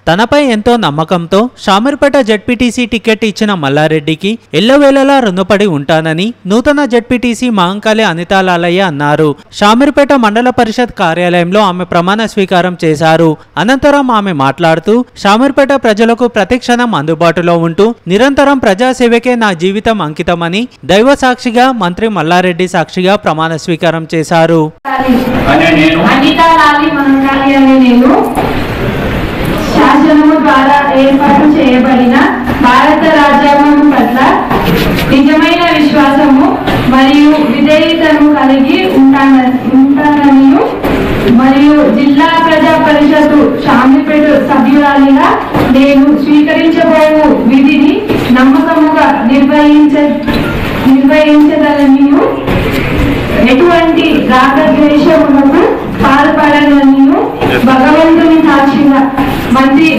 తనపై ఎంతో నమ్మకంతో షామీర్పేట జడ్పీటీసీ టికెట్ ఇచ్చిన మల్లారెడ్డికి ఎల్లవేళలా రుణపడి ఉంటానని నూతన జడ్పీటీసీ మహంకాళి అనితా లాలయ్య అన్నారు షామీర్పేట మండల పరిషత్ కార్యాలయంలో ఆమె ప్రమాణ స్వీకారం చేశారు అనంతరం ఆమె మాట్లాడుతూ షామీర్పేట ప్రజలకు ప్రతిక్షణం అందుబాటులో ఉంటూ నిరంతరం ప్రజాసేవకే నా జీవితం అంకితమని దైవ సాక్షిగా మంత్రి మల్లారెడ్డి సాక్షిగా ప్రమాణ స్వీకారం చేశారు అనే నేను అనితా లాలి మహంకాళి అనే నేను శాసనము ద్వారా ఏర్పాటు చేయబడిన భారత రాజ్యాంగం పట్ల నిజమైన విశ్వాసము మరియు విధేయతను కలిగి ఉంటాన ఉంటానని మరియు జిల్లా ప్రజా పరిషత్తు షామిపేట సభ్యురాలిగా నేను స్వీకరించబోవు విధిని నమ్మకముగా నిర్వహించ నిర్వహించదలని ఎటువంటి రాగద్వేషములకు పాల్పడనని భగవంతుని సాక్షిగా మంత్రి